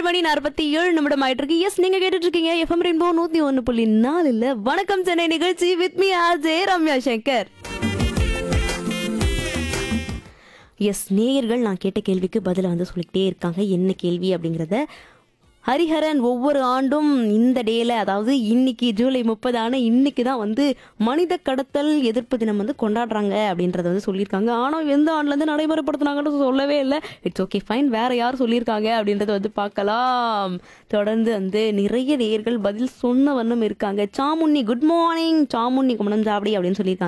மணி நாற்பத்தி ஏழு நிமிடம் ஆயிட்டு இருக்கு எஸ் நீங்க கேட்டுட்டு இருக்கீங்க எஃப்எம் ரெயின்போ நூத்தி ஒன்னு புள்ளி நாலுல வணக்கம் சென்னை நிகழ்ச்சி with me RJ Ramya Shankar yes நேயர்கள் நான் கேட்ட கேள்விக்கு பதில வந்து சொல்லிக்கிட்டே இருக்காங்க என்ன கேள்வி அப்படிங்கிறத ஹரிஹரன் ஒவ்வொரு ஆண்டும் இந்த டேல அதாவது இன்னைக்கு ஜூலை முப்பது ஆன இன்னைக்கு தான் வந்து மனித கடத்தல் எதிர்ப்பு தினம் வந்து கொண்டாடுறாங்க அப்படின்றத வந்து சொல்லியிருக்காங்க ஆனால் எந்த ஆண்டுலேருந்து நடைமுறைப்படுத்தினாங்கன்னு சொல்லவே இல்லை இட்ஸ் ஓகே ஃபைன் வேற யார் சொல்லியிருக்காங்க அப்படின்றத வந்து பார்க்கலாம் தொடர்ந்து வந்து நிறைய நேயர்கள் பதில் சொன்ன வண்ணம் இருக்காங்க சாமுண்ணி குட் மார்னிங் சாமுண்ணி குமணம் சாவடி அப்படின்னு சொல்லியிருக்காங்க